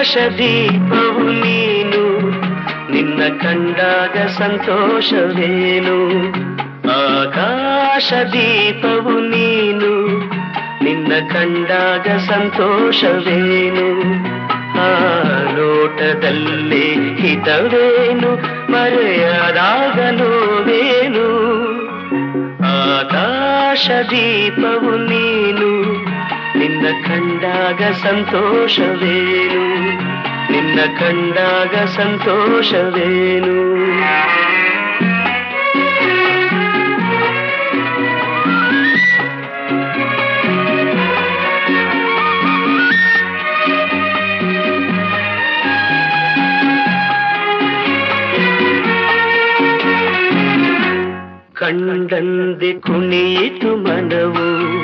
ಆಕಾಶ ದೀಪವು ನೀನು ನಿನ್ನ ಕಂಡಾಗ ಸಂತೋಷವೇನು ಆಕಾಶ ದೀಪವು ನೀನು ನಿನ್ನ ಕಂಡಾಗ ಸಂತೋಷವೇನು ಆ ಲೋಟದಲ್ಲಿ ಹಿತವೇನು ಮರೆಯದಾಗ ನೋವೇನು ಆಕಾಶ ದೀಪವು ನೀನು ನಿನ್ನ ಕಂಡಾಗ ಸಂತೋಷವೇನು ನಿನ್ನ ಕಂಡಾಗ ಸಂತೋಷವೇನು ಕಂಡಂದೆ ಕುಣಿಯಿತು ಮನವು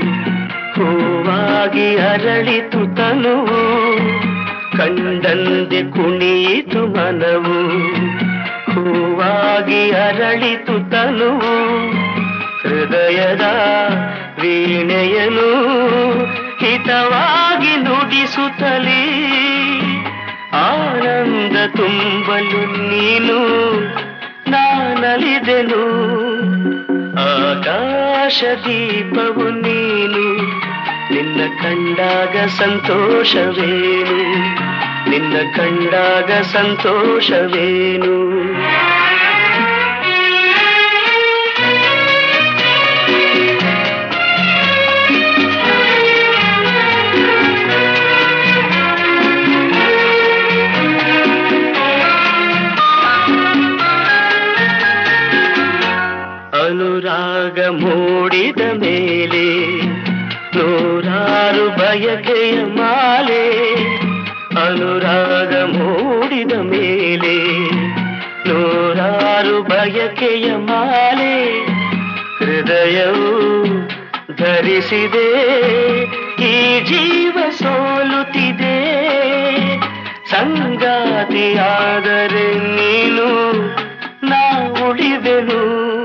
ಹೂವಾಗಿ ಅರಳಿತು ತನುವು ಕಂಡಂದೆ ಕುಣಿಯಿತು ಮನವು ಹೂವಾಗಿ ಅರಳಿತು ತನುವು ಹೃದಯದ ವೀಣೆಯನು ಹಿತವಾಗಿ ನುಡಿಸುತ್ತಲೇ ಆನಂದ ತುಂಬಲು ನೀನು ನಾನಲಿದೆನು ಆಕಾಶ ದೀಪವು ನೀನು ನಿನ್ನ ಕಂಡಾಗ ಸಂತೋಷವೇನು ನಿನ್ನ ಕಂಡಾಗ ಸಂತೋಷವೇನು ಅನುರಾಗ ಮೂಡಿದ ಮೇಲೆ ನೂರಾರು ಬಯಕೆಯ ಮಾಲೆ ಅನುರಾಗ ಮೂಡಿದ ಮೇಲೆ ನೂರಾರು ಬಯಕೆಯ ಮಾಲೆ ಹೃದಯವು ಧರಿಸಿದೆ ಈ ಜೀವ ಸೋಲುತ್ತಿದೆ ಸಂಗಾತಿಯಾದರೆ ನೀನು ನಾ ಉಳಿದೆನು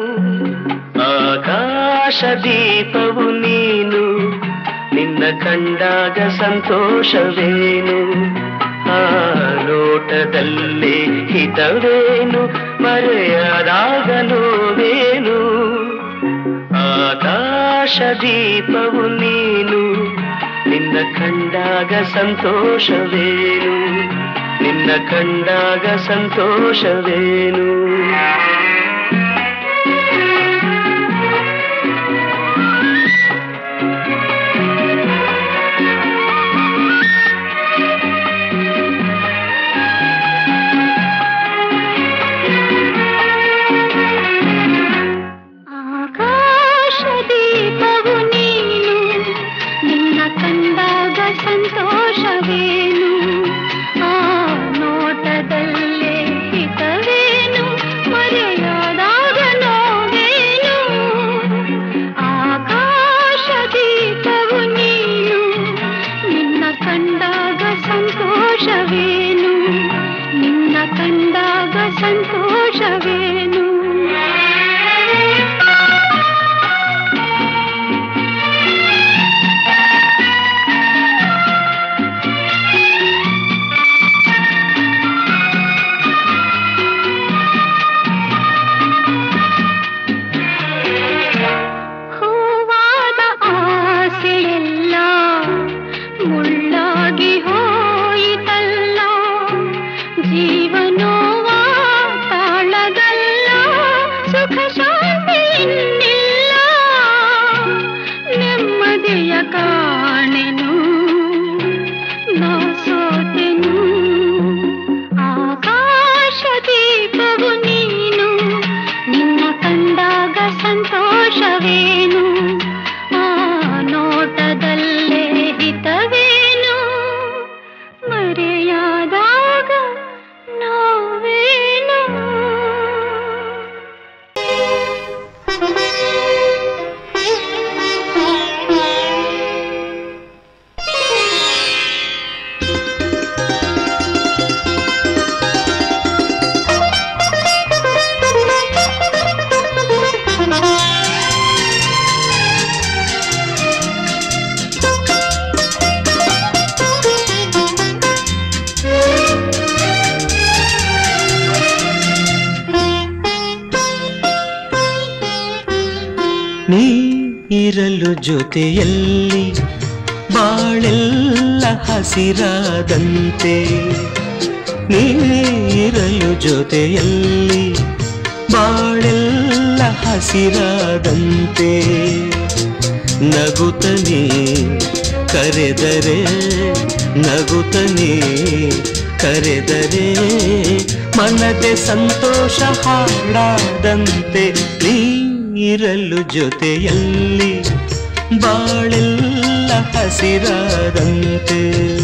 ಆಕಾಶ ದೀಪವು ನೀನು ನಿನ್ನ ಕಂಡಾಗ ಸಂತೋಷವೇನು ಆ ಲೋಟದಲ್ಲಿ ಹಿತವೇನು ಮರೆಯದಾಗ ನೋವೇನು ಆಕಾಶ ದೀಪವು ನೀನು ನಿನ್ನ ಕಂಡಾಗ ಸಂತೋಷವೇನು ನಿನ್ನ ಕಂಡಾಗ ಸಂತೋಷವೇನು ಆಕಾಶ ದೀಪವು ನೀನು ನಿನ್ನ ಕಂಡಾಗ ಸಂತೋಷವೇನು ಆ ನೋಟದಲ್ಲೇ ಹಿತವೇನು ಮರೆಯಾದಾಗ ನೋವೇನು ಆಕಾಶ ದೀಪವು ನೀನು ನಿನ್ನ ಕಂಡಾಗ ಸಂತೋಷವೇನು ನಿನ್ನ ಕಂಡಾಗ ಸಂತೋಷವೇನು ಹೂವಾದ ಆಸೆಯೆಲ್ಲ ಮುಳ್ಳಾಗಿ ಹೋಯಿತಲ್ಲ ಜೀವನೋವ ತಾಳಗಲ್ಲ ಸುಖ ಶಾಂತಿ ಇನ್ನಿಲ್ಲ ನೆಮ್ಮದಿಯ ಕಾಣೆನು ನಾ ಸೋತೆನು ಆಕಾಶ ದೀಪವು ನೀನು ನಿನ್ನ ಕಂಡಾಗ ಸಂತೋಷವೇನು ಆ ನೋಟದಲ್ಲೇ ಹಿತವೇನು ಮರೆಯಾದಾಗ ನೋ ನೀ ಇರಲು ಜೊತೆಯಲ್ಲಿ ಬಾಳೆಲ್ಲ ಹಸಿರಾದಂತೆ ನೀರಲು ಜೊತೆಯಲ್ಲಿ ಬಾಳೆಲ್ಲ ಹಸಿರಾದಂತೆ ನಗುತ್ತನೆ ಕರೆದರೆ ನಗುತ್ತನೆ ಕರೆದರೆ ಮನದೆ ಸಂತೋಷ ಹಾಡಾದಂತೆ ನೀರಲು ಜೊತೆಯಲ್ಲಿ ಬಾಳೆಲ್ಲ ಹಸಿರಾದಂತೆ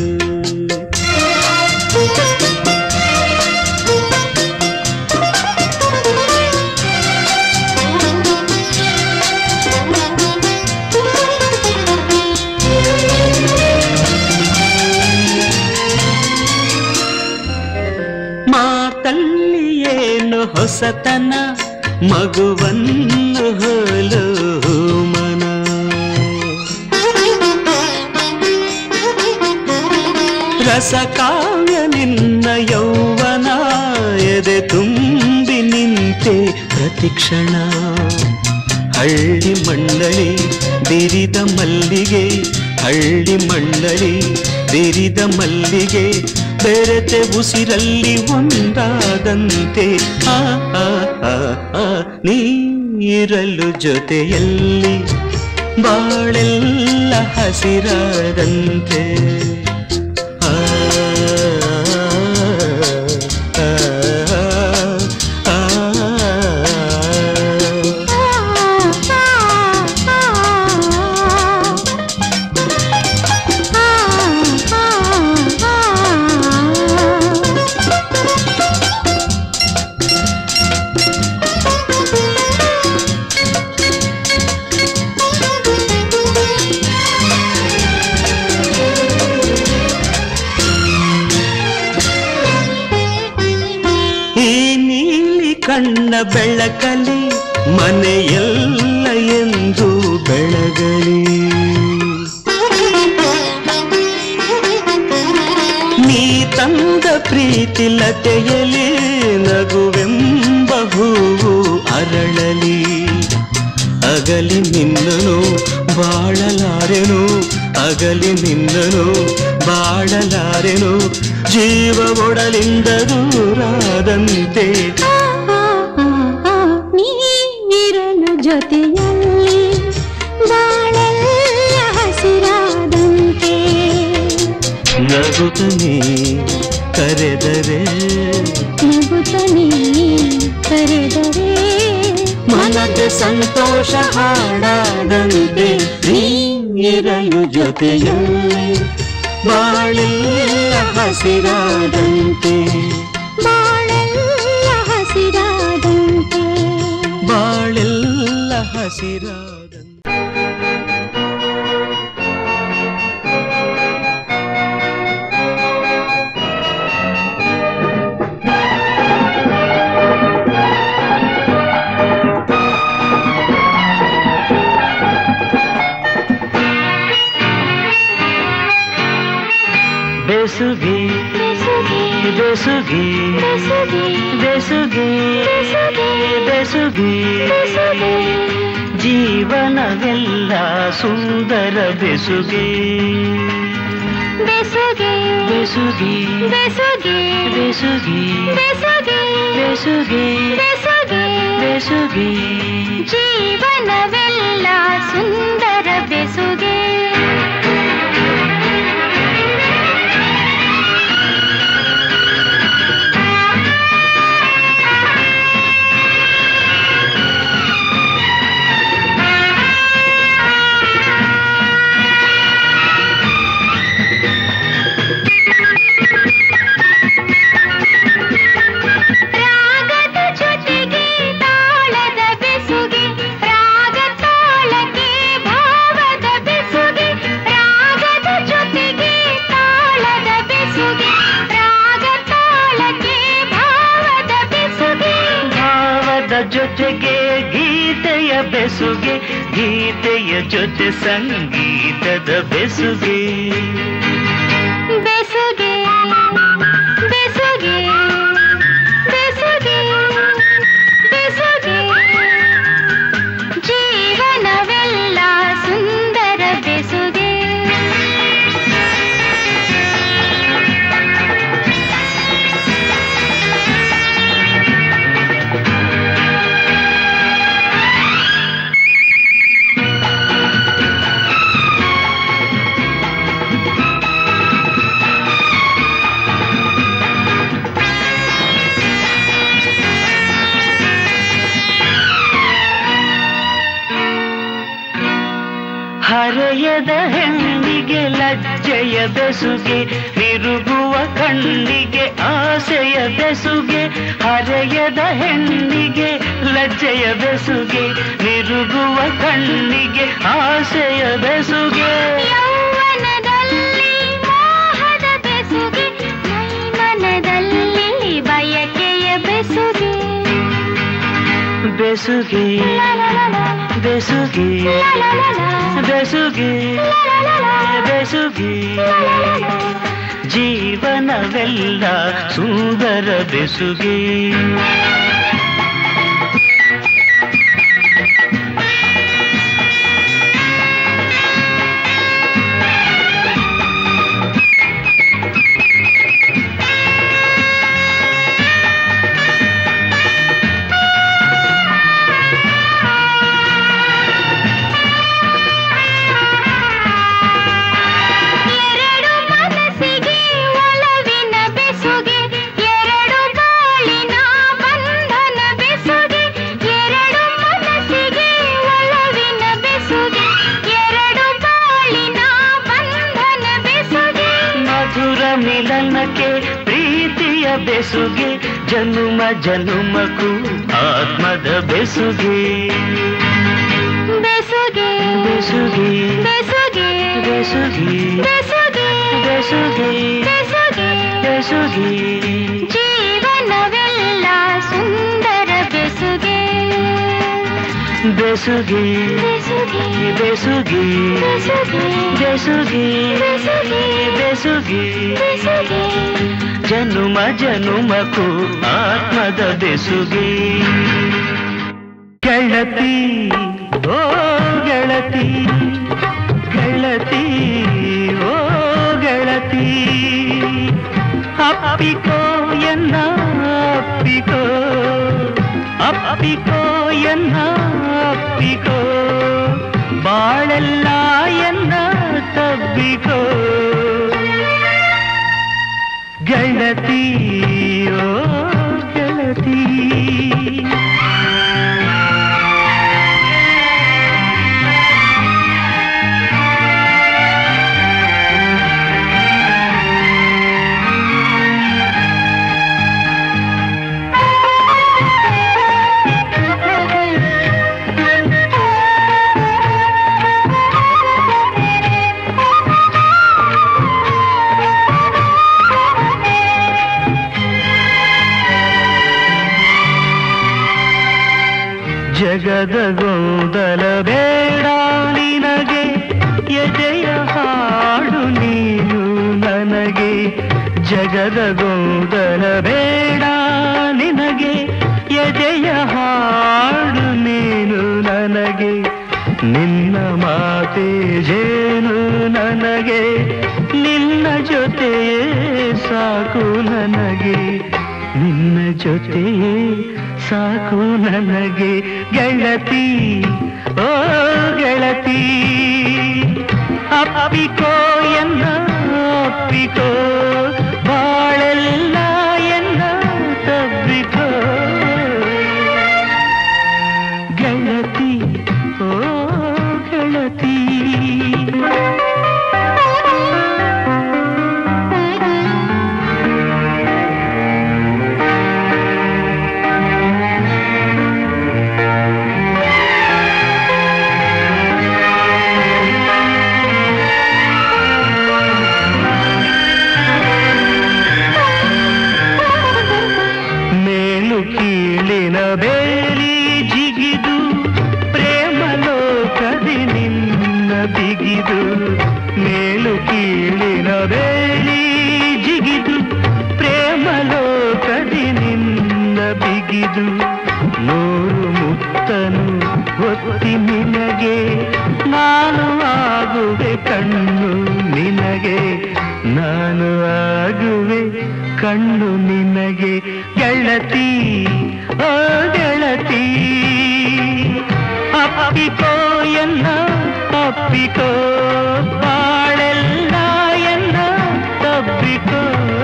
ಮಾತಲ್ಲಿ ಏನು ಹೊಸತನ ಮಗುವನ್ನು ಹೋಲು ಮನ ರಸಕಾವ್ಯ ನಿನ್ನ ಯೌವನ ಎದೆ ತುಂಬಿ ನಿಂತೆ ಪ್ರತಿಕ್ಷಣ ಹಳ್ಳಿ ಮಂಡಳಿ ಬಿರಿದ ಮಲ್ಲಿಗೆ ಹಳ್ಳಿ ಮಂಡಳಿ ಬಿರಿದ ಮಲ್ಲಿಗೆ ಬೆರೆತೆ ಉಸಿರಲ್ಲಿ ಒಂದಾದಂತೆ ಆ ಆ, ಆ, ಆ, ನೀರಲು ಜೊತೆಯಲ್ಲಿ ಬಾಳೆಲ್ಲ ಹಸಿರಾದಂತೆ ಆ, ಆ, ಆ, ಆ. ಈ ನೀಲಿ ಕಣ್ಣ ಬೆಳಕಲಿ ಮನೆಯೆಲ್ಲ ಎಂದು ಬೆಳಗಲಿ ನೀ ತಂದ ಪ್ರೀತಿ ಲತೆಯಲಿ ನಗುವೆಂಬ ಹೂವು ಅರಳಲಿ ಅಗಲಿ ನಿನ್ನನು ಬಾಳಲಾರೆನು ಅಗಲಿ ನಿನ್ನನು ಬಾಳಲಾರೆನು ಜೀವ ಒಡಲಿಂದ ದೂರಾದಂತೆ ನೀರಲು ಜೊತೆಯಲ್ಲಿ ಬಾಳೆಲ್ಲ ಹಸಿರಾದಂತೆ ನಗುತ್ತನೆ ಕರೆದರೆ ನಗುತ್ತನೆ ಕರೆದರೆ ಮನದ ಸಂತೋಷ ಹಾಡಾದಂತೆ ನೀರಲು ಜೊತೆಯಲ್ಲಿ ಬಾಳೆಲ್ಲ ಹಸಿರಾದಂತೆ ಬಾಳೆಲ್ಲ ಹಸಿರಾದಂತೆ ಬಾಳೆಲ್ಲ ಹಸಿರಾದಂತೆ ಬೆಸುಗೆ ಬೆಸುಗೆ ಬೆಸುಗೆ ಬೆಸುಗೆ ಬೆಸುಗೆ ಬೆಸುಗೆ ಬೆಸುಗೆ ಜೀವನವೆಲ್ಲ ಸುಂದರ ಬೆಸುಗೆ ಬೆಸುಗೆ ಬೆಸುಗೆ ಬೆಸುಗೆ ಬೆಸುಗೆ ಬೆಸುಗೆ ಬೆಸುಗೆ ಬೆಸುಗೆ ಬೆಸುಗೆ ಜೀವನವೆಲ್ಲ ಸುಂದರ ಬೆಸುಗೆ ರಾಗದ ಜೊತೆಗೆ ತಾಳದ ಬೆಸುಗೆ ರಾಗ ತಾಳಕ್ಕೆ ಭಾವದ ಬೆಸುಗೆ ರಾಗದ ಜೊತೆಗೆ ತಾಳದ ಬೆಸುಗೆ ರಾಗ ತಾಳಕ್ಕೆ ಭಾವದ ಬೆಸುಗೆ ಭಾವದ ಜೊತೆಗೆ ಗೀತೆಯ ಬೆಸುಗೆ ಗೀತೆಯ ಜೊತೆ ಸಂಗೀತದ ಬೆಸುಗೆ ಬೆಸುಗೆ ಬೆಸುಗೆ ಬೆಸುಗೆ ಬೆಸುಗೆ ಜೀವನವೆಲ್ಲ ಬಯಕೆಯ ಬೆಸುಗೆ ತಿರುಗುವ ಕಣ್ಣಿಗೆ ಆಸೆಯ ಬೆಸುಗೆ ಹರೆಯದ ಹೆಣ್ಣಿಗೆ ಲಜ್ಜೆಯ ಬೆಸುಗೆ ನಿರುಗುವ ಕಣ್ಣಿಗೆ ಆಸೆಯ ಬೆಸುಗೆ ಯೌವನದಲ್ಲಿ ಮೋಹದ ಬೆಸುಗೆ ಮೈಮನದಲ್ಲಿ ಬಯಕೆಯ ಬೆಸುಗೆ ಬೆಸುಗೆ ಬೆಸುಗೆ ಬೆಸುಗೆ ಬೆಸುಗೆ ಜೀವನವೆಲ್ಲ ಸುಂದರ ಬೆಸುಗೆ ಎರಡು ಮನಸ್ಸಿಗೆ ಒಲವಿನ ಬೆಸುಗೆ ಎರಡು ಬಾಳಿನ ಬಂಧನ ಬೆಸುಗೆ ಎರಡು ಮನಸ್ಸಿಗೆ ಒಲವಿನ ಬೆಸುಗೆ ಎರಡು ಬಾಳಿನ ಬಂಧನ ಬೆಸುಗೆ ಮಧುರ ಮಿಲನಕ್ಕೆ ಪ್ರೀತಿಯ ಬೆಸುಗೆ ಜನುಮ ಜನುಮಕ್ಕೂ ಆತ್ಮದ ಬೆಸುಗೆ ಬೆಸುಗೆ ಬೆಸುಗೆ ಬೆಸುಗೆ ಬೆಸುಗೆ ಬೆಸುಗೆ ಬೆಸುಗೆ ಬೆಸುಗೆ ಬೆಸುಗೆ ಜೀವನವೆಲ್ಲ ಸುಂದರ ಬೆಸುಗೆ ಬೆಸುಗೆ ಬೆಸುಗೆ ಬೆಸುಗೆ ಬೆಸುಗೆ ಬೆಸುಗೆ ಬೆಸುಗೆ ಬೆಸುಗೆ ಬೆಸುಗೆ ಜನುಮ ಜನುಮಕ್ಕೂ ಆತ್ಮದ ಬೆಸುಗೆ ಗೆಳತಿ ಓ ಗೆಳತಿ ಗೆಳತಿ ಓ ಗೆಳತಿ ಅಪ್ಪಿಕೋ ಎನ್ನ ಅಪ್ಪಿಕೋ ಅಪ್ಪಿಕೋ ಎನ್ನ ಅಪ್ಪಿಕೋ ಬಾಳೆಲ್ಲ ಎನ್ನ ತಬ್ಬಿಕೋ ಗೆಳತಿ ಓ ಗೆಳತಿ ಜಗದ ಗೊಂದಲ ಬೇಡ ನಿನಗೆ ಎದೆಯ ಹಾಡು ನೀನು ನನಗೆ ಜಗದ ಗೊಂದಲ ಬೇಡ ನಿನಗೆ ಎದೆಯ ಹಾಡು ನೀನು ನನಗೆ ನಿನ್ನ ಮಾತೆ ಜೇನು ನನಗೆ ನಿನ್ನ ಜೊತೆಯೇ ಸಾಕು ನನಗೆ ನಿನ್ನ ಜೊತೆಯೇ ಸಾಕು ನನಗೆ ಗೆಳತಿ ಓ ಗೆಳತಿ ಅಪ್ಪಿಕೋ ಎನ್ನ ಅಪ್ಪಿಕೋ ಬಾಳೆಲ್ಲ ಎನ್ನ ತಬ್ಬಿಕೋ ಗೆಳತಿ ಓ ಗೆಳತಿ ಮೇಲು ಕೀಳಿನ ಬೇಲಿ ಜಿಗಿದು ಪ್ರೇಮ ಲೋಕದಿ ನಿನ್ನ ಬಿಗಿದು ಮೇಲು ಕೀಳಿನ ಬೇಲಿ ಜಿಗಿದು ಪ್ರೇಮ ಲೋಕದಿ ನಿನ್ನ ಬಿಗಿದು ನೂರು ಮುತ್ತನು ಒತ್ತಿ ನಿನಗೆ ನಾನು ಆಗುವೆ ಕಣ್ಣು ನಿನಗೆ ನಾನು ಆಗುವೆ ಕಣ್ಣು ನಿನಗೆ ಗೆಳತಿ ಓ ಗೆಳತಿ ಅಪ್ಪಿಕೋ ಎನ್ನ ಅಪ್ಪಿಕೋ ಬಾಳೆಲ್ಲ ಎನ್ನ ತಬ್ಬಿಕೋ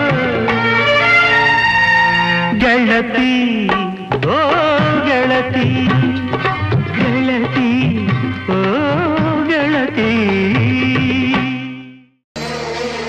ಗೆಳತಿ ಓ ಗೆಳತಿ ಗೆಳತಿ ಓ ಗೆಳತಿ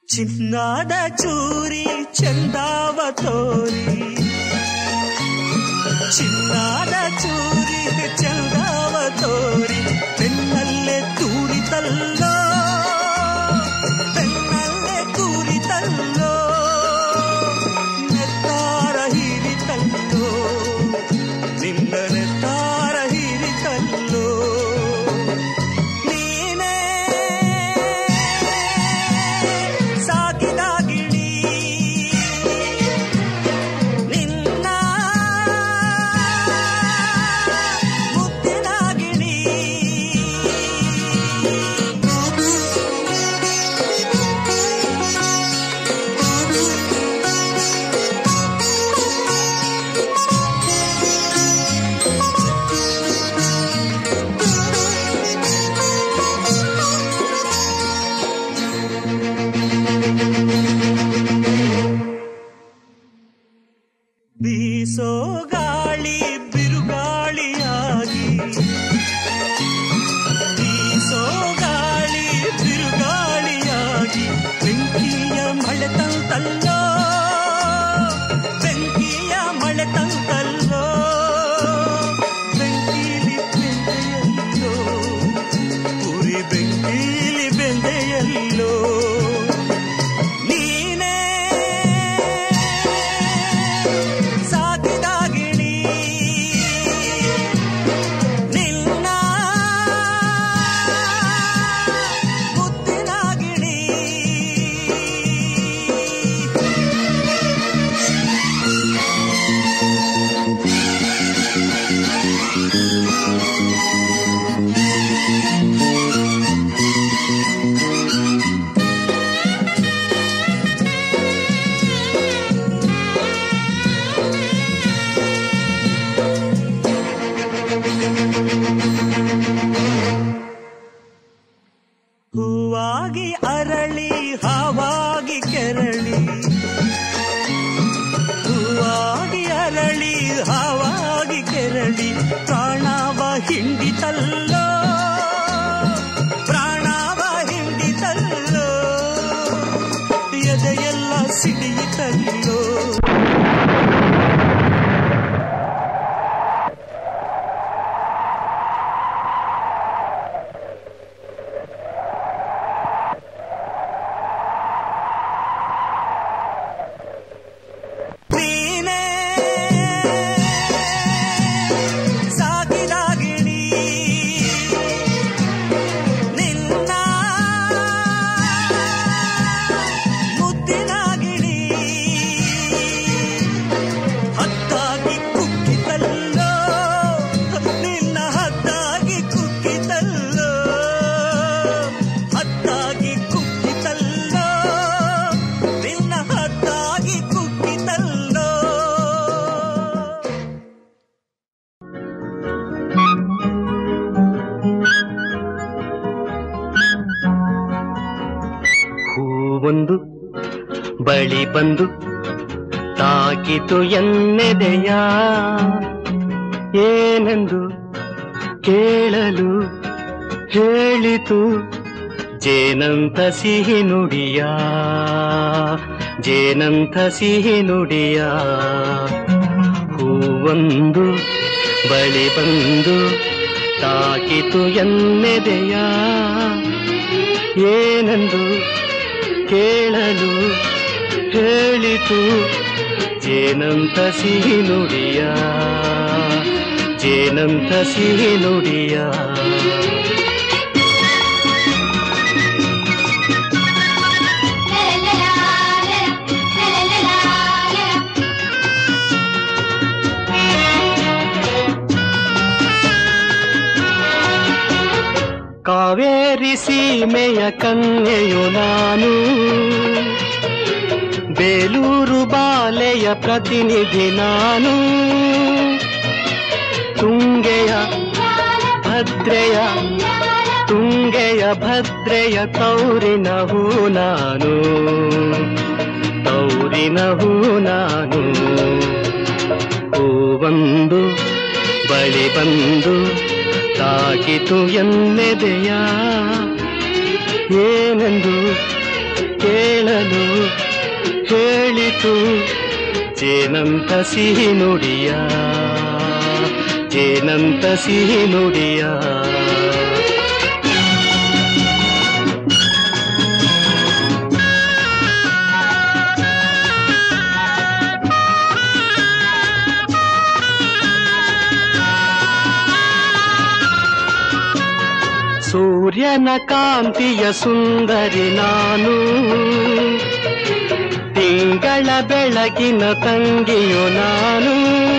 ಚಿನ್ನಾದ ಚೂರಿ ಚಂದಾವ ತೋರಿ ಚಿನ್ನಾದ ಚೂರಿ ಚಂದಾವ ತೋರಿ ಬೆನ್ನಲ್ಲೇ ತೂರಿತಲ್ಲೋ ಬೆನ್ನಲ್ಲೇ ತೂರಿತಲ್ಲೋ ನೆತ್ತಾರ ಹೀರಿತಲ್ಲೋ ನಿನ್ನ ನೆತ್ತಾರ ಹೀರಿತಲ್ಲೋ ನೀನೇ ಸಾಕಿದ ಗಿಳಿ ನಿನ್ನ ಮುತ್ತಿನ ಗಿಳಿ ಬೀಸೋ ಗಾಳಿ ಬಿರುಗಾಳಿಯಾಗಿ ಬೀಸೋ ಗಾಳಿ ಬಿರುಗಾಳಿಯಾಗಿ ಬೆಂಕಿಯ ಮಳೆ ತಂತಲ್ಲೋ ಬೆಂಕಿಯ ಮಳೆ ತಂತಲ್ಲೋ ಬೆಂಕಿಲಿ ಬೆಂದೆಯಲ್ಲೋ ಉರಿ ಬೆಂಕಿಲಿ ಬೆಂದೆಯಲ್ಲೋ ನೀನೇ ಸಾಕಿದ ಗಿಳಿ ನಿನ್ನ ಮುತ್ತಿನ ಗಿಳಿ ಹೂವಾಗಿ ಅರಳಿ ಹಾವಾಗಿ ಕೆರಳಿ ಹೂವಾಗಿ ಅರಳಿ ಹಾವಾಗಿ ಕೆರಳಿ ಪ್ರಾಣವ ಹಿಂಡಿತಲ್ಲೋ ಪ್ರಾಣವ ಹಿಂಡಿತಲ್ಲೋ ಎದೆಯೆಲ್ಲ ಸಿಡಿಯಿತಲ್ಲೋ ನೀನೇ ಸಾಕಿದ ಗಿಳಿ ನಿನ್ನ ಮುದ್ದಿನ ಗಿಳಿ ಹತ್ತಾಗಿ ಕುಕ್ಕಿತಲ್ಲೋ ನಿನ್ನ ಹತ್ತಾಗಿ ಕುಕ್ಕಿತಲ್ಲೋ ಹತ್ತಾಗಿ ಕುಕ್ಕಿತಲ್ಲೋ ನಿನ್ನ ಹತ್ತಾಗಿ ಕುಕ್ಕಿತಲ್ಲೋ ಹೂವೊಂದು ಬಳಿ ಬಂದು ತಾಕಿತು ಎನ್ನೆದೆಯ ಏನೆಂದು ಕೇಳಲು ಹೇಳಿತು ಜೇನಂತ ಸಿಹಿ ನುಡಿಯ ಜೇನಂತ ಸಿಹಿ ನುಡಿಯ ಹೂವೊಂದು ಬಳಿ ಬಂದು ತಾಕಿತು ಎನ್ನೆದೆಯ ಏನೆಂದು ಕೇಳಲು ಹೇಳಿತು ಜೇನಂತ ಸಿಹಿ ನುಡಿಯ ಜೇನಂತ ಸಿಹಿ ನುಡಿಯ ಕಾವೇರಿ ಸೀಮೆಯ ಕನ್ಯೆಯು ನಾನು ಬೇಲೂರು ಬಾಲೆಯ ಪ್ರತಿನಿಧಿ ನಾನು ತುಂಗೆಯ ಭದ್ರೆಯ ತುಂಗೆಯ ಭದ್ರೆಯ ತೌರಿನ ಹೂ ನಾನು ತೌರಿನ ಹೂ ನಾನು ಹೂವೊಂದು ಬಳಿ ಬಂದು ತಾಕಿತು ಎನ್ನೆದೆಯ ಏನೆಂದು ಕೇಳಲು ಹೇಳಿತು ಜೇನಂತ ಸಿಹಿ ನುಡಿಯ ಜೇನಂತ ಸಿಹಿ ನುಡಿಯ ಸೂರ್ಯನ ಕಾಂತಿಯ ಸುಂದರಿ ನಾನು ತಿಂಗಳ ಬೆಳಗಿನ ತಂಗಿಯು ನಾನು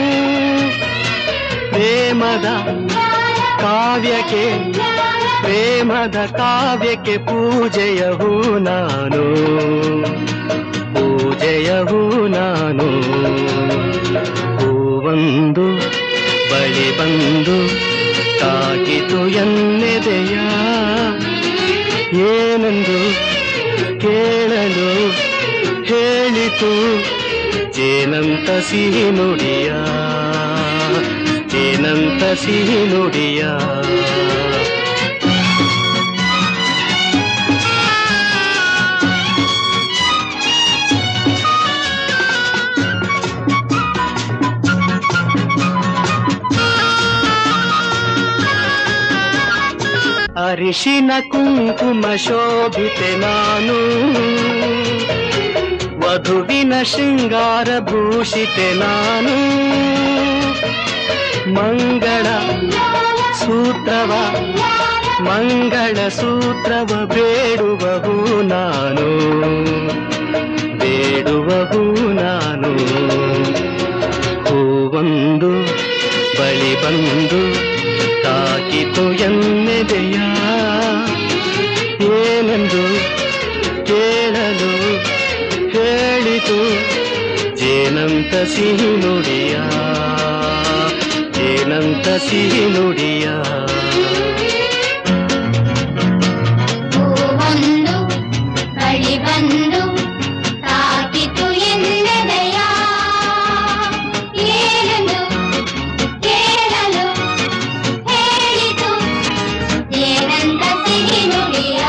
ಪ್ರೇಮದ ಕಾವ್ಯಕ್ಕೆ ಪ್ರೇಮದ ಕಾವ್ಯಕ್ಕೆ ಪೂಜೆಯ ಹೂ ನಾನು ಪೂಜೆಯ ಹೂ ನಾನು ಹೂವೊಂದು ಬಳಿ ಬಂದು ತಾಕಿತು ಎನ್ನೆದೆಯ ಏನೆಂದು ಕೇಳಲು ಹೇಳಿತು ಜೇನಂತ ಸಿಹಿ ನುಡಿಯ ಜೇನಂತ ಸಿಹಿ ನುಡಿಯ ಅರಿಶಿನ ಕುಂಕುಮ ಶೋಭಿತೆ ನಾನು ವಧುವಿನ ಶೃಂಗಾರ ಭೂಷಿತೆ ನಾನು ಮಂಗಳ ಸೂತ್ರವ ಮಂಗಳ ಸೂತ್ರವ ಬೇಡುವವು ನಾನು ಬೇಡುವವು ನಾನು ಹೂವೊಂದು ಬಳಿ ಬಂದು ತಾಕಿತು ಎನ್ನೆದೆಯ ಏನೆಂದು ಕೇಳಲು ಹೇಳಿತು ಜೇನಂತ ಸಿಹಿ ನುಡಿಯ ಜೇನಂತ ಸಿಹಿ ನುಡಿಯ ಹೂವೊಂದು ಬಳಿ ಬಂದು ತಾಕಿತು ಎನ್ನೆದೆಯ ಏನೆಂದು ಕೇಳಲು ಹೇಳಿತು ಏನಂತ ಸಿಹಿ ನುಡಿಯ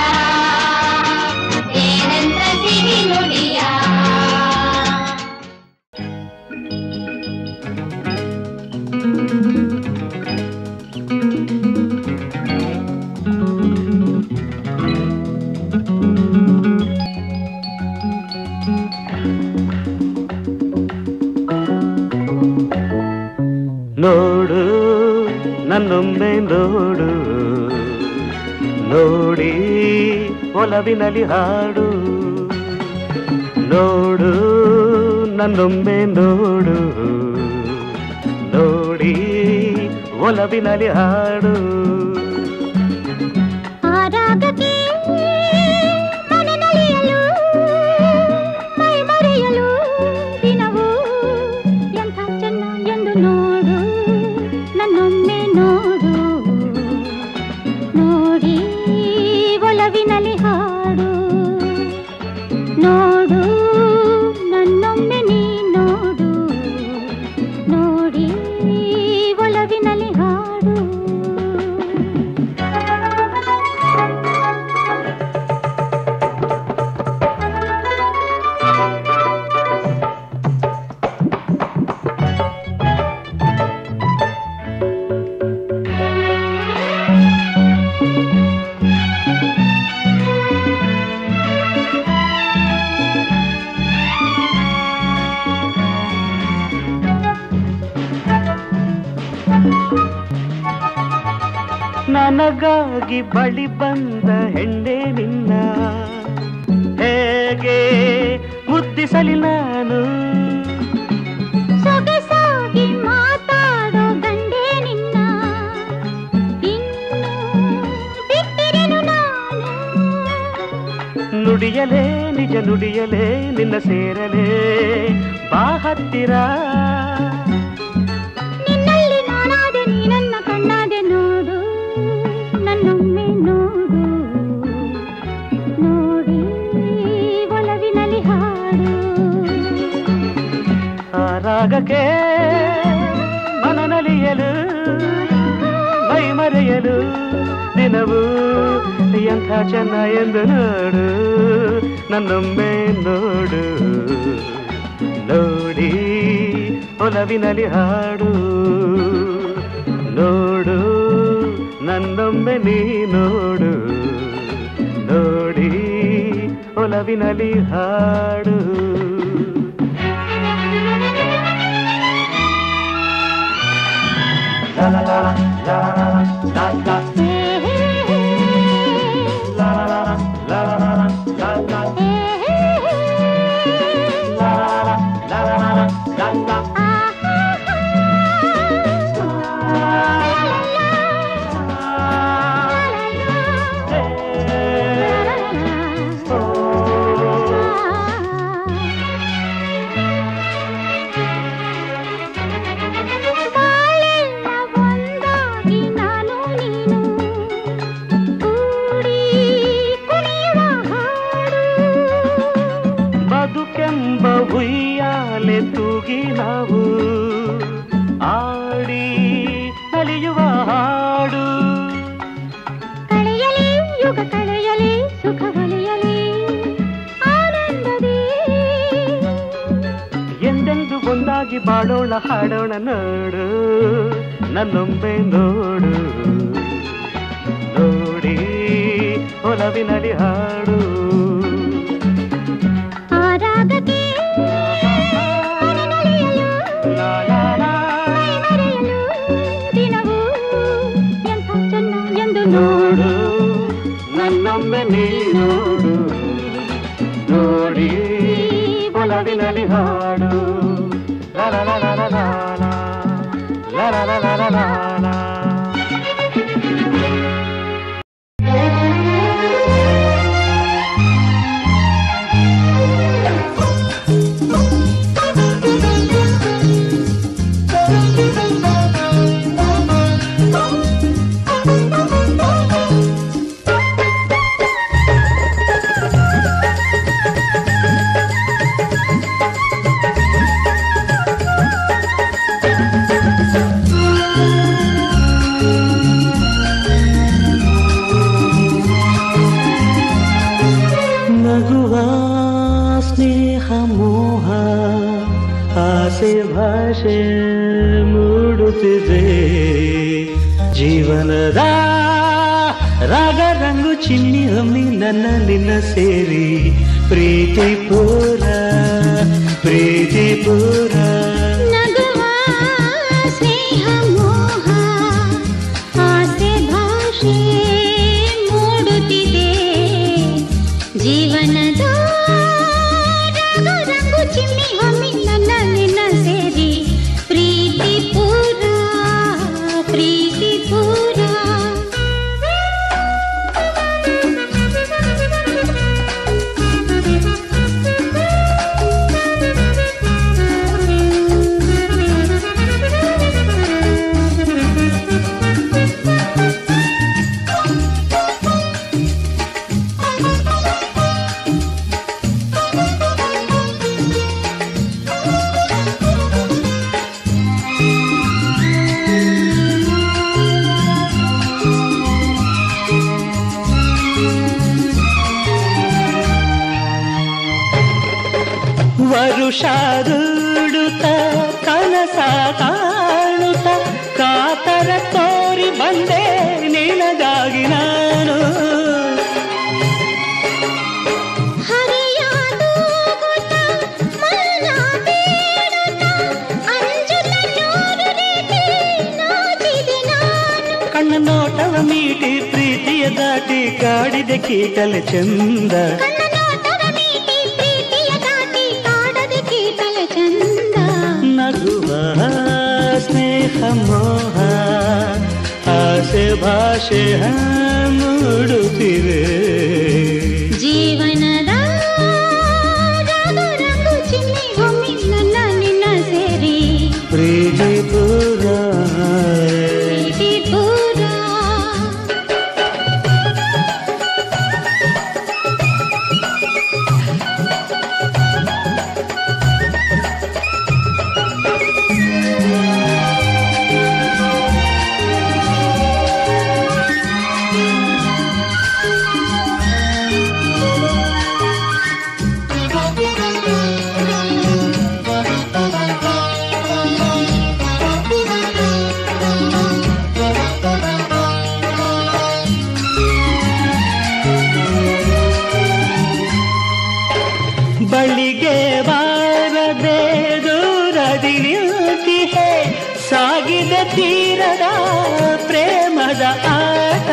ಏನಂತ ಸಿಹಿ ನುಡಿಯ ನೋಡು ನನ್ನೊಮ್ಮೆ ನೋಡು ನೋಡಿ ಒಲವಿನಲ್ಲಿ ಹಾಡು ನೋಡು ನನ್ನೊಮ್ಮೆ ನೋಡು ನೋಡಿ ಒಲವಿನಲ್ಲಿ ಹಾಡು ಆ ರಾಗಕ್ಕೆ ಮನನಲಿಯಲು ಮೈ ಮರೆಯಲು ದಿನವೂ ಎಂಥ ಚೆನ್ನ ಎಂದು ನೋಡು ನನ್ನೊಮ್ಮೆ ನೋಡು ನೋಡಿ ಒಲವಿನಲ್ಲಿ ಹಾಡು ನೋಡು ನನ್ನೊಮ್ಮೆ ನೀ ನೋಡು ನೋಡಿ ಒಲವಿನಲ್ಲಿ ಹಾಡು ನನಗಾಗಿ ಬಳಿ ಬಂದ ಹೆಣ್ಣೆ ನಿನ್ನ ಹೇಗೆ ಮುದ್ದಿಸಲಿ ನಾನು ಸೊಗಸಾಗಿ ಮಾತಾಡೋ ಗಂಡೆ ನಿನ್ನ ಇನ್ನು ಬಿಟ್ಟಿರೆನು ನಾನು ನುಡಿಯಲೇ ನಿಜ ನುಡಿಯಲೇ ನಿನ್ನ ಸೇರಲೇ ಬಾ ಹತ್ತಿರ ನಿನ್ನಲ್ಲಿ ನಾನಾದೆ ನೀ ನನ್ನ ಕಣ್ಣಾದೆ ನೋಡು ನನ್ನೊಮ್ಮೆ ನೋಡು ನೋಡಿ ಒಲವಿನಲ್ಲಿ ಹಾಡು ಆ ರಾಗಕ್ಕೆ ಮನನಲಿಯಲು ಮೈ ಮರೆಯಲು ದಿನ ದಿನವೂ ಎಂಥ ಚೆನ್ನ ಎಂದು ನೋಡು ನನ್ನೊಮ್ಮೆ ನೋಡು ನೋಡಿ ಒಲವಿನಲ್ಲಿ ಹಾಡು ನೋಡು ನನ್ನೊಮ್ಮೆ ನೀ ನೋಡು ನೋಡಿ ಒಲವಿನಲ್ಲಿ ಹಾಡು La la la la la la la la la la la la la la ಬಾಳೆಲ್ಲ ಒಂದಾಗಿ ನಾನು ನೀನು ಕೂಡಿ ಕುಣಿಯುವ ಹಾಡು ಬದುಕೆಂಬ ಉಯ್ಯಾಲೆ ತೂಗಿ ನಾವು ಆಡಿ ನಲಿಯುವ ಹಾಡು ಕಳೆಯಲಿ ಯುಗ ಕಳೆಯಲಿ ಸುಖ ಒಲಿಯಲಿ ಆನಂದದಿ ಎಂದೆಂದು ಒಂದಾಗಿ ಬಾಳೋಣ ಹಾಡೋಣ ನೋಡು ನನ್ನೊಮ್ಮೆ ನೋಡು ನೋಡಿ ಒಲವಿನಲ್ಲಿ ಹಾಡು ಆ ರಾಗಕ್ಕೆ ಅರನಲಿಯಲು ಲಾ ಲಾ ಲಾ. ಮರೆಯಲು ದಿನವೂ ಎಂಥ ಚೆನ್ನ ಎಂದು ನೋಡು ನನ್ನೊಮ್ಮೆ ನೀ ನೋಡು ನೋಡಿ ಒಲವಿನಲ್ಲಿ ಹಾಡು ಲಾ ಲಾ ಲಾ ಲಾ ಲಾ ಲಾ ಲಾ. ಲಾ ಲಾ ಲಾ ಲಾ ಲಾ ಲಾ ಲಾ. ನಗುವ ಸ್ನೇಹ ಮೋಹ ಆಸೆ ಭಾಷೆ ಮೂಡುತ್ತಿದೆ ಜೀವನದ ರಾಗ ರಂಗು ಚಿನ್ನಿ ಹಮ್ಮಿ ನನ್ನ ನಿನ್ನ ಸೇರಿ ಪ್ರೀತಿ ಪೂರ ಪ್ರೀತಿ ಪೂರ ನಗುವ ಸ್ನೇಹ ಮೋಹ ಆಸೆ ಭಾಷೆ ಮೂಡುತ್ತಿದೆ ಜೀವನದ ರಾಗ ರಂಗು ಚಿಮ್ಮಿ ಹೊಮ್ಮಿ ನನ್ನ ನಿನ್ನ ಸೇರಿ ಪ್ರೀತಿ ಪೂರ ಪ್ರೀತಿ ಪೂರ ವರುಷ ದುಡುತ್ತ ಕನಸ ಕಾಣುತ್ತ ಕಾತರ ತೋರಿ ಬಂದೆ ನಿನಗಾಗಿ ನಾನು ಹರಿಯಾದೂಗುತ್ತ ಮನ ಬೇಡುತ್ತ ಅಂಜುತ್ತ ನೂರು ರೀತಿ ನಾಚಿದೆ ನಾನು ಕಣ್ಣ ನೋಟವ ಮೀಟಿ ಪ್ರೀತಿಯ ದಾಟಿ ಕಾಡಿದೆ ಕೀಟಲೆ ಚಂದ ಕಣ್ಣ ನೋಟವ ಮೀಟಿ ಪ್ರೀತಿಯ ದಾಟಿ ಕಾಡದೆ ಕೀಟಲ ಚಂದ ನಗುವ ಸ್ನೇಹ ಮೋಹ ಆಸೆ ಭಾಷೆ ಮೂಡುತ್ತಿವೆ ಜೀವನದ ರಾಗ ರಂಗು ಚಿಮ್ಮಿ ಹೊಮ್ಮಿ ನನ್ನ ನಿನ್ನ ಸೇರಿ ಪ್ರೀತಿ ಪೂರ ಪ್ರೀತಿ ಪೂರ ಆ ಬಾರದೆ ದೂರದಿ ನಿಲ್ತಿಹೆ ಸಾಗಿದ ತೀರದ ಪ್ರೇಮದ ಆಟ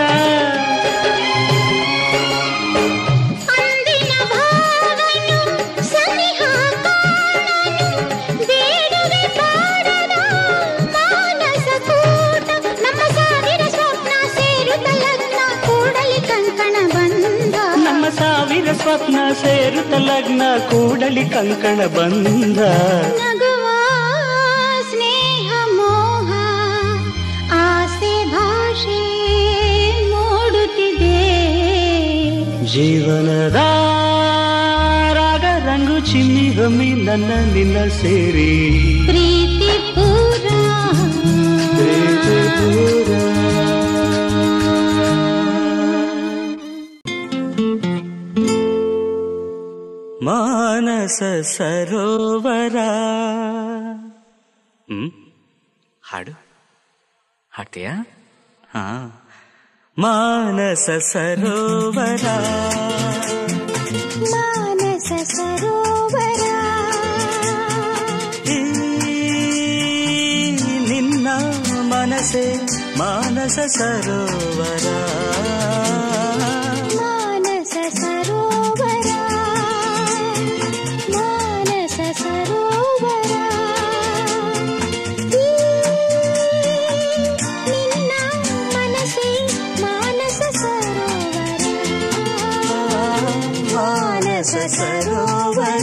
ಅಂದಿನ ಭಾವನು ಸನಿಹ ಕಾಣನು ಬೇಡುವೆ ಬಾರದ ಮಾನಸ ಕೂಟ ನಮ್ಮ ಸಾವಿರ ಸ್ವಪ್ನ ಸೇರುತ್ತ ಲಗ್ನ ಕೂಡಲಿ ಕಂಕಣ ಬಂದ ನಮ್ಮ ಸಾವಿರ ಸ್ವಪ್ನ ಸೇರುತ್ತ ಲಗ್ನ ಕೂಡಲಿ ಕಂಕಣ ಬಂದ ನಗುವ ಸ್ನೇಹ ಮೋಹ ಆಸೆ ಭಾಷೆ ಮೂಡುತ್ತಿದೆ ಜೀವನದ ರಾಗ ರಂಗು ಚಿಮ್ಮಿ ಹೊಮ್ಮಿ ನನ್ನ ನಿನ್ನ ಸೇರಿ ಪ್ರೀತಿ ಪೂರ ಪ್ರೀತಿ ಪೂರ. ಮಾನಸ ಸರೋವರ ಹ್ಮ್ ಹಾಡು ಹಾಡ್ತೀಯಾ ಹಾ ಮಾನಸ ಸರೋವರ ಮಾನಸ ಸರೋವರ ಈ ನಿನ್ನ ಮನಸೆ ಮಾನಸ ಸರೋವರ ಮಾನಸ ಸರೋವರ ಮಾನಸ ಸರೋವರ ಈ ನಿನ್ನ ಮನಸ್ಸೇ ಮಾನಸ ಸರೋವರ ಮಾನಸ ಸರೋವರ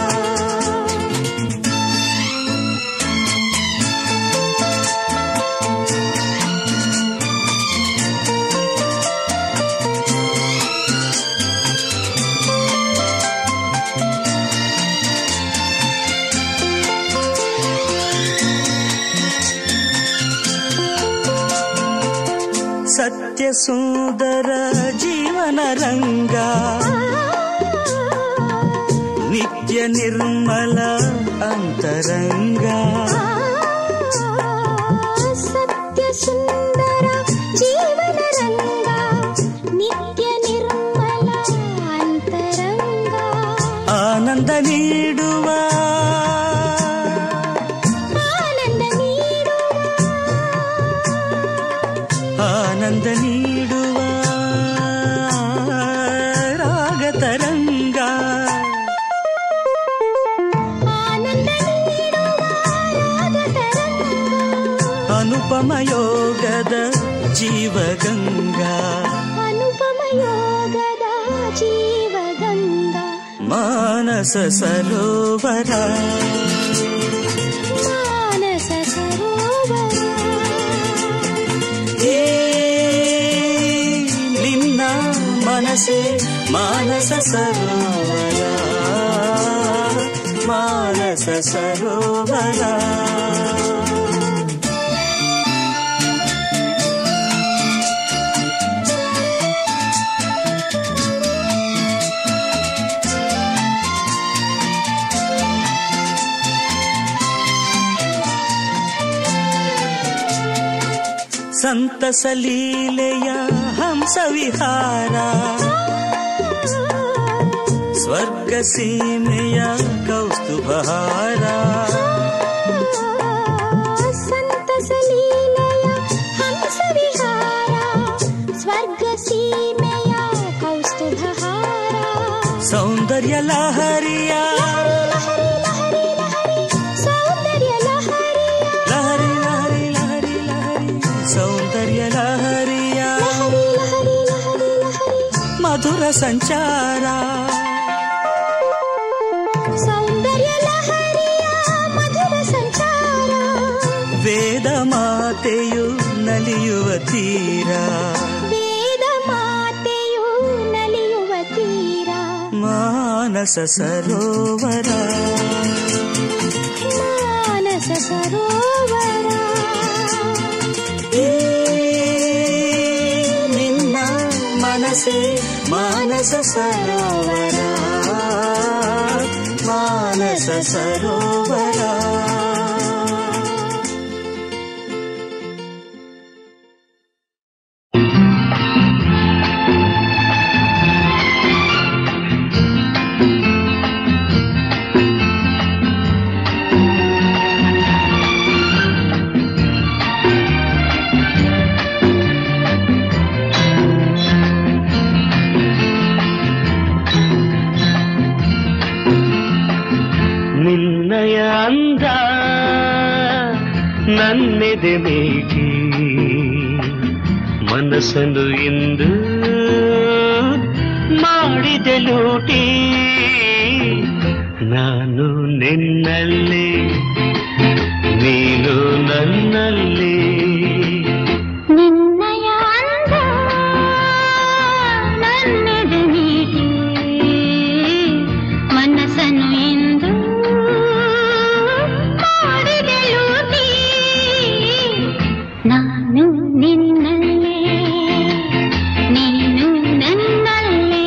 ಸತ್ಯ ಸುಂದರ ಜೀವನ ರಂಗ ನಿತ್ಯ ನಿರ್ಮಲ ಅಂತರಂಗ ಸತ್ಯ ಸುಂದರ ಜೀವನ ರಂಗ ನಿತ್ಯ ನಿರ್ಮಲ ಅಂತರಂಗ ಆನಂದ ನೀಡುವ ಆನಂದ ನೀಡುವ ಆನಂದ ನೀಡುವ ರಾಗ ತರಂಗ ಆನಂದ ನೀಡುವ ರಾಗ ತರಂಗ ಅನುಪಮ ಯೋಗದ ಜೀವಗಂಗಾ ಅನುಪಮ ಯೋಗದ ಜೀವಗಂಗ ಮಾನಸ ಸರೋವರ ಮಾನಸ ಸರೋವರ ಏ ನಿನ್ನ ಮನಸೆ ಮಾನಸ ಸರೋವರ ಮಾನಸ ಸರೋವರ ಸಂತಸ ಲೀಲೆಯ ಹಂಸ ವಿಹಾರ ಸ್ವರ್ಗ ಸೀಮೆಯ ಕೌಸ್ತುಭಹಾರ ಸಂತಸ ಲೀಲೆಯ ಹಂಸ ವಿಹಾರ ಸ್ವರ್ಗ ಸೀಮೆಯ ಕೌಸ್ತುಭಹಾರ ಸೌಂದರ್ಯ ಲಹರಿಯ ಲಹರಿ ಲಹರಿ ಲಹರಿ ಸೌಂದರ್ಯ ಲಹರಿಯ ಲಹರಿ ಲಹರಿ ಲಹರಿ ಲಹರಿ ಸೌಂದರ್ಯ ಲಹರಿಯ ಲಹರಿ ಲಹರಿ ಲಹರಿ ಲಹರಿ ಮಧುರ ಸಂಚಾರ ಸೌಂದರ್ಯ ಲಹರಿಯ ಮಧುರ ಸಂಚಾರ ವೇದ ಮಾತೆಯು ನಲಿಯುವ ತೀರ ವೇದ ಮಾತೆಯು ನಲಿಯುವ ತೀರ ಮಾನಸ ಸರೋವರ ಮಾನಸ ಸರೋವರ ಏ ನಿನ್ನ ಮನಸೆ ಮಾನಸ ಸರೋವರ ಮಾನಸ ಸರೋವರ ಆ ನಿನ್ನಯ ಅಂದ ನನ್ನೆದೆ ಮೇಟಿ ಮನಸ್ಸನ್ನು ಇಂದು ಮಾಡಿದೆ ಲೂಟಿ ನಾನು ನಿನ್ನಲ್ಲಿ ನೀನು ನನ್ನಲ್ಲಿ ನಿನ್ನಯ ಅಂದ ನನ್ನೆದೆ ನೀಡಿ ಮನಸ್ಸನ್ನು ಎಂದು ಮಾಡಿದೆ ಲೂಟಿ ನಾನು ನಿನ್ನಲ್ಲೇ ನೀನು ನನ್ನಲ್ಲೇ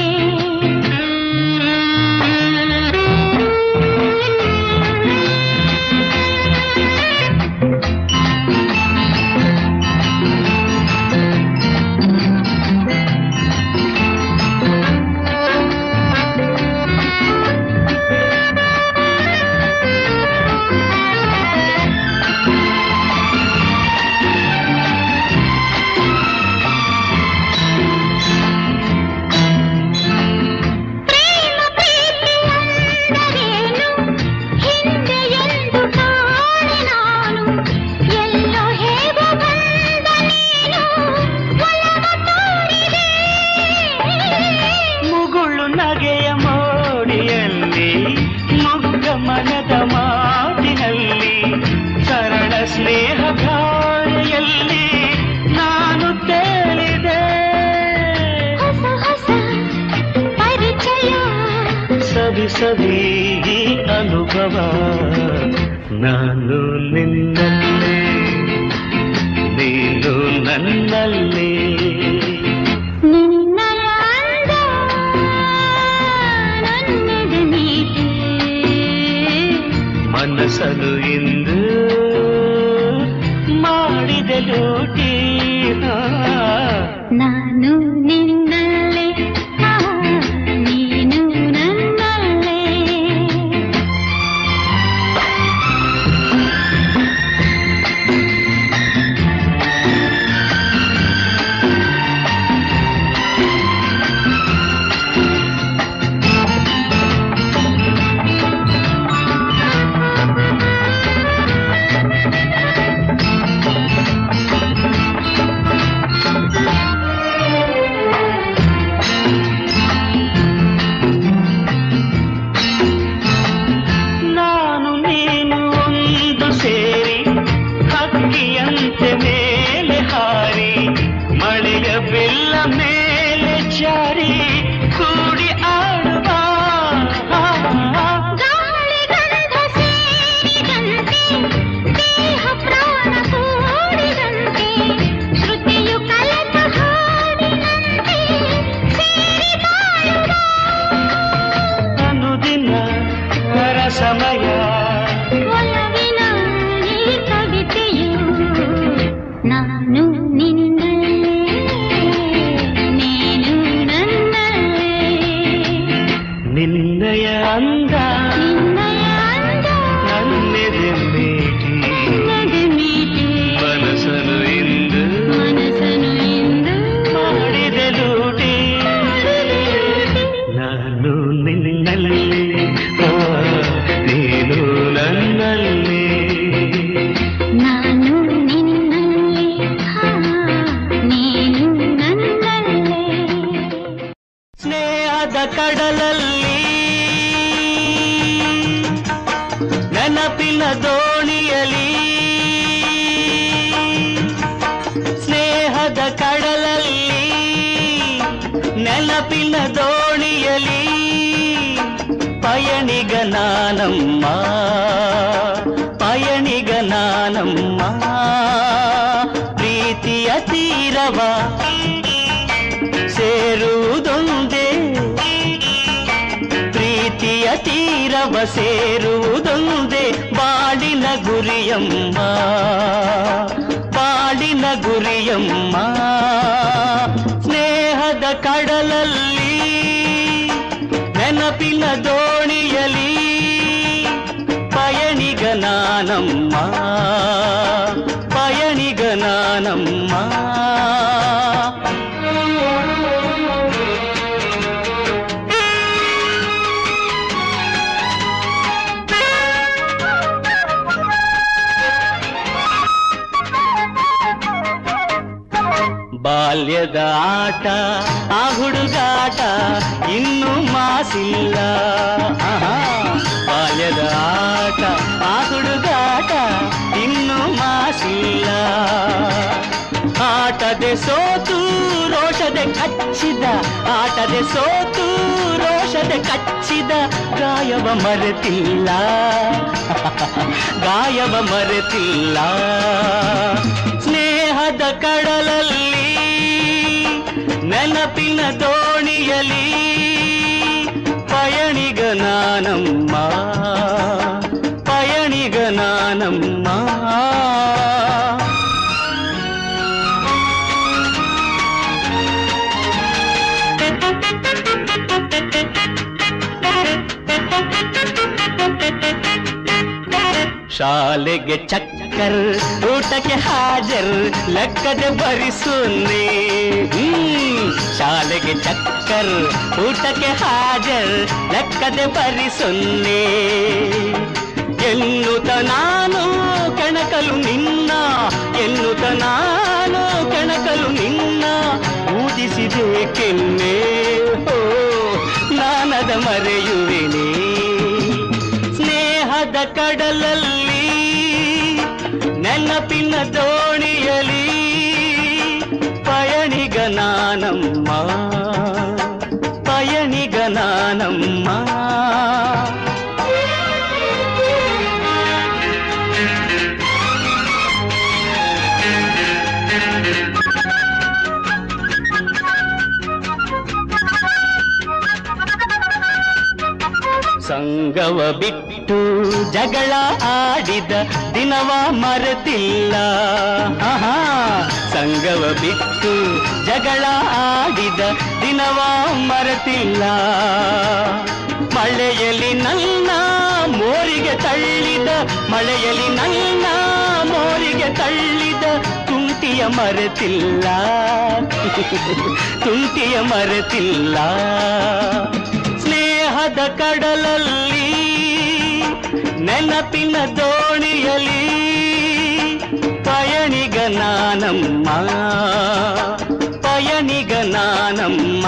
ಪ್ರೇಮ ಪ್ರೀತಿ ಅಂದರೇನು ಹಿಂದೆ ಎಂದು ಕಾಣೆ ನಾನು ಎಲ್ಲೋ ಹೇಗೋ ಬಂದ ನೀನು ಒಲವ ತೋರಿದೆ ಮುಗುಳು ನಗೆಯ ಮೋಡಿಯಲ್ಲಿ ಮುಗ್ಧ ಮನದ ಮಾತಿನಲ್ಲಿ ಸರಳ ಸ್ನೇಹ ಧಾರೆಯಲ್ಲಿ ನಾನು ತೇಲಿದೆ ಹೊಸ ಹೊಸ ಪರಿಚಯ ಸವಿ ಸವಿ ಈ ಅನುಭವ ನಾನು ನಿನ್ನಲ್ಲೇ ನೀನು ನನ್ನಲ್ಲೇ ನಿನ್ನಯ ಅಂದ ನನ್ನೆದೆ ನೀಡಿ ಮನಸ್ಸನು ಇಂದು ಮಾಡಿದ ಲೂಟಿ ನಾನು ನಿನ್ನಲ್ಲೇ ಆ, ನೀನು ನನ್ನಲ್ಲೇ ನಾನು ನೀನು ಒಂದು ಸೇರಿ ಹಕ್ಕಿಯಂತೆ ಮೇಲೆ ಹಾರಿ ಮಳೆಯ ಬೆಲ್ಲ ಮೇಲೆ ಜಾರಿ ಕೂಡಿ ಆಡುವ ಗಾಳಿ ಗಂಧ ಸೇರಿದಂತೆ ದೇಹ ಪ್ರಾಣ ಕೂಡಿದಂತೆ ಶ್ರುತಿಯು ಕಲೆತ ಹಾಡಿನಂತೆ ಸೇರಿ ಬಾಳುವ ಅನುದಿನ ರಸಮಯ ಒಲವಿನ ಈ ಕವಿತೆಯು ನಾನು ನಿನ್ನಲ್ಲೇ ನೀನು ನನ್ನಲ್ಲೇ ನಿನ್ನಯ ಅಂದ ನಿನ್ನಯ ಅಂದ ನನ್ನೆದೆ ಮೇಟಿ ನಡೆ ಮೀಟಿ ಮನಸ್ಸನು ಇಂದು ಮನಸ್ಸನ್ನು ಎಂದು ಮಾಡಿದ ಲೂಟಿ ನಾನು ನಿನ್ನಲ್ಲಿ ಆ, ನೀನು ನನ್ನಲ್ಲಿ ನಾನು ನಿನ್ನಲ್ಲೇ ಹಾ ನೀನು ನನ್ನಲ್ಲೇ ಸ್ನೇಹದ ಕಡಲಲ್ಲಿ ನೆನಪಿನ ದೋಣಿಯಲಿ ಸ್ನೇಹದ ಕಡಲಲ್ಲಿ ನೆನಪಿನ ದೋಣಿಯಲಿ ಪಯಣಿಗ ನಾನಮ್ಮ ಪಯಣಿಗ ನಾನಮ್ಮ ಪ್ರೀತಿಯ ತೀರವ ಸೇರುವುದೊಂದೇ ಪ್ರೀತಿಯ ತೀರವ ಸೇರುವುದೊಂದೇ ಬಾಡಿನ ಗುರಿಯಮ್ಮ ಬಾಡಿನ ಗುರಿಯಮ್ಮ ಸ್ನೇಹದ ಕಡಲಲ್ಲಿ ನೆನಪಿನ ದೋಣಿಯಲಿ ಪಯಣಿಗ ನಾನಮ್ಮ ಪಯಣಿಗ ನಾನಮ್ಮ ಆ ಬಾಲ್ಯದ ಆಟ ಆ ಹುಡುಗಾಟ ಇನ್ನೂ ಮಾಸಿಲ್ಲ ಆಹಾ. ಬಾಲ್ಯದ ಆಟ ಆ ಹುಡುಗಾಟ ಇನ್ನೂ ಮಾಸಿಲ್ಲ ಆಟದೆ ಸೋತು ರೋಷದೆ ಕಚ್ಚಿದ ಆಟದೆ ಸೋತು ರೋಷದೆ ಕಚ್ಚಿದ ಗಾಯವ ಮರೆತಿಲ್ಲ ಗಾಯವ ಮರೆತಿಲ್ಲ ಸ್ನೇಹದ ಕಡಲಲ್ಲಿ ನೆನಪಿನ ದೋಣಿಯಲಿ ಪಯಣಿಗ ನಾನಮ್ಮ ಪಯಣಿಗ ನಾನಮ್ಮ ಶಾಲೆಗೆ ಚಕ್ಕರ್ ಊಟಕ್ಕೆ ಹಾಜರ್ ಲೆಕ್ಕದೆ ಭರಿಸುನ್ನಿ ಹ್ಮ್. ಶಾಲೆಗೆ ಚಕ್ಕರ್ ಊಟಕ್ಕೆ ಹಾಜರ್ ಲೆಕ್ಕದೆ ಭರಿಸುನ್ನಿ ಎನ್ನುತ್ತ ನಾನು ಕೆಣಕಲು ನಿನ್ನ ಎನ್ನುತ್ತ ನಾನು ಕೆಣಕಲು ನಿನ್ನ ಊದಿಸಿದೆ ಕೆನ್ನೆ ಹೋ ನಾನದ ಮರೆಯುವೆನೇ ಸ್ನೇಹದ ಕಡಲಲ್ಲಿ ನೆನಪಿನ ದೋಣಿಯಲಿ ಪಯಣಿಗ ನಾನಮ್ಮ ಪಯಣಿಗ ನಾನಮ್ಮ ಸಂಗವ ಬಿಟ್ಟು ಜಗಳ ಆಡಿದ ದಿನವ ಮರೆತಿಲ್ಲ ಆಹಾ. ಸಂಗವ ಬಿಟ್ಟು ಜಗಳ ಆಡಿದ ದಿನವ ಮರೆತಿಲ್ಲ ಮಳೆಯಲ್ಲಿ ನನ್ನ ಮೋರಿಗೆ ತಳ್ಳಿದ ಮಳೆಯಲ್ಲಿ ನನ್ನ ಮೋರಿಗೆ ತಳ್ಳಿದ ತುಂಟಿಯ ಮರೆತಿಲ್ಲ ತುಂಟಿಯ ಮರೆತಿಲ್ಲ ಸ್ನೇಹದ ಕಡಲಲ್ಲಿ ನೆನಪಿನ ದೋಣಿಯಲಿ ಪಯಣಿಗ ನಾನಮ್ಮ ಪಯಣಿಗ ನಾನಮ್ಮ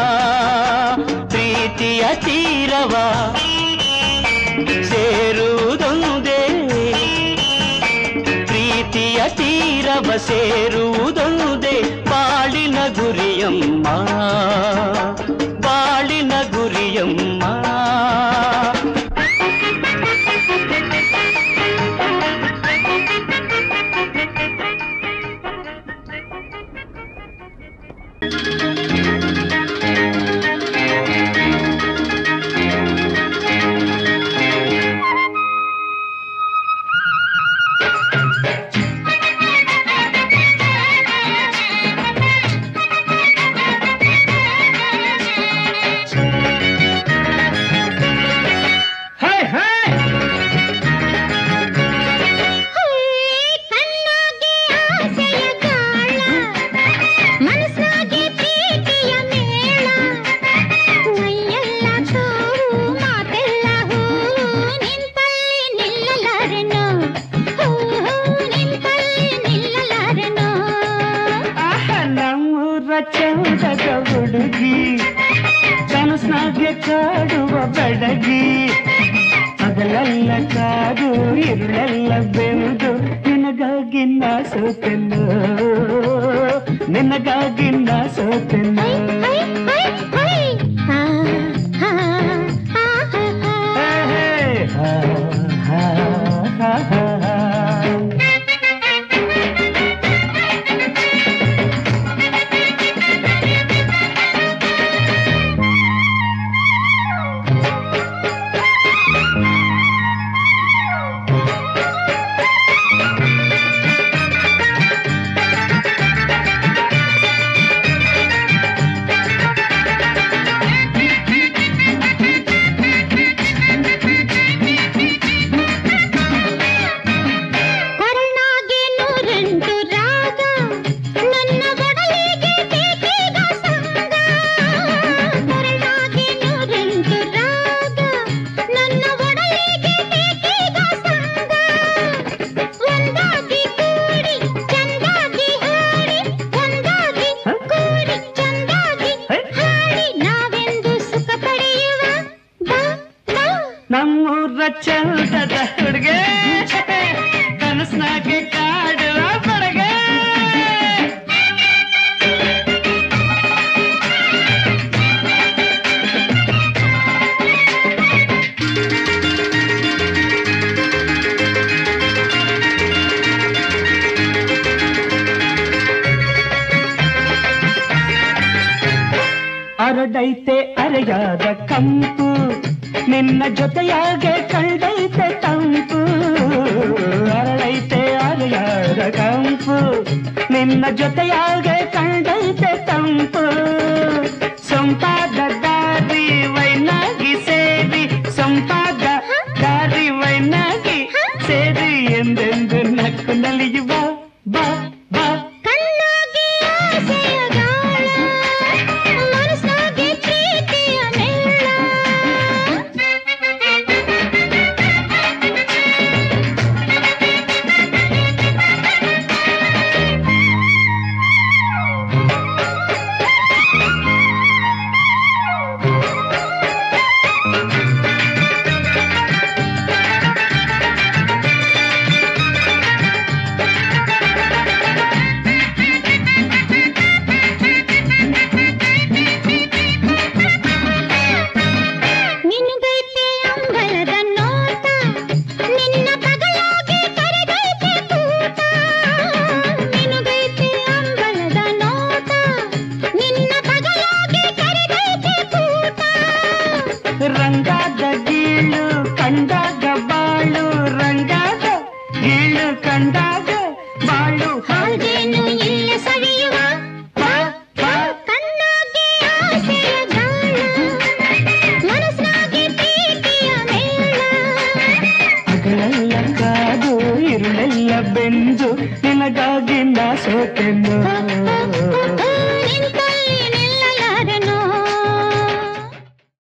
ಪ್ರೀತಿಯ ತೀರವ ಸೇರುವುದೊಂದೇ ಪ್ರೀತಿಯ ತೀರವ ಸೇರುವುದೊಂದೇ ಬಾಳಿನ ಗುರಿಯಮ್ಮ ಬಾಳಿನ ಗುರಿಯಮ್ಮ ಕಣ್ಣಾಗೆ ಆಸೆಯ ಗಾಳ ಮನಸ್ಸಾಗೆ ಪ್ರೀತಿಯ ಮೇಳ ಮೈಯೆಲ್ಲ ಚೂರು ಮಾತೆಲ್ಲ ಹೂವು ನಿಂತಲ್ಲಿ ನಿಲ್ಲಲಾರೆನು ಹೂ ಹೂ ನಿಂತಲ್ಲಿ ನಿಲ್ಲಲಾರೆನು ನಮ್ಮೂರ ಚೌದದ ಹುಡುಗಿ ಕನಸ್ನಾಗೆ ಕಾಡುವ ಬೆಡಗಿ ಹಗಲೆಲ್ಲ ಕಾದು ಇರುಳೆಲ್ಲ ಬೆಳೆದು ನಿನಗಾಗಿ ನಾ ಸೋತೆನು ನಿನಗಾಗಿ ನಾ ಸೋತೆನು ಹೈ ಹೈ ಹೈ ಹಾ ಹಾ ಹಾ ಹಾ ಹೇ, ಹೇ, ಹಾ, ಹಾ, ಹಾ, ಹಾ. ಹಾ ಅರಯಾದ ಹುಡುಗೆ ಕನಸ್ನಾಗೆ ಕಾಡುವ ಬಡಗೆ ಅರಡೈತೆ ಅರೆಯಾದ ಕಂಪು ನಿನ್ನ ಜೊತೆಯಾಗೆ ಕಂಡೈತೆ ತಂಪು ಅರಡೈತೆ ಅರೆಯಾದ ಕಂಪು ನಿನ್ನ ಜೊತೆಯಾಗೆ ಕಂಡೈತೆ ತಂಪು ಸಂಪಾದ ದಾರಿ ವೈನಾಗಿ ಸೇರಿ ಸಂಪಾದ ದಾರಿ ವೈನಾಗಿ ಸೇರಿ ಎಂದೆಂದು ನಕ್ಕು ನಲಿಯುವ ಬಾ ಬಾ ಕಣ್ಣಾಗಿ ಆಸೆಯ ಗಾಳ ಮನಸ್ಸಾಗಿ ಪ್ರೀತಿಯ ಮೇಳ ನಿನಗೈತೆ ಅಂಬಲದ ನೋಟ ನಿನ್ನ ಬಗಲಾಗಿ ಕರೆದೈತೆ ತೂಟ ನಿನಗೈತೆ ಅಂಬಲದ ನೋಟ ನಿನ್ನ ಬಗಲಾಗಿ ಕರೆದೈತೆ ತೂಟ ರಂಗಾದ ಗೀಳು ಕಂಡಾಗ ಬಾಳು ರಂಗಾದ ಗೀಳು ಕಂಡಾಗ ಬಾಳು ಹಾಗೇನು ಇಲ್ಲ ಸವಿಯುವ ಬಾ, ಬಾ. ಕಣ್ಣಾಗಿ ಆಸೆಯ ಗಾಳ ಮನಸ್ಸಾಗಿ ಪ್ರೀತಿಯ ಮೇಳ ಹಗಲೆಲ್ಲ ಕಾದು ಇರುಳೆಲ್ಲ ಬೆಂದು ನಿನಗಾಗಿ ನಾ ಸೋತೆನು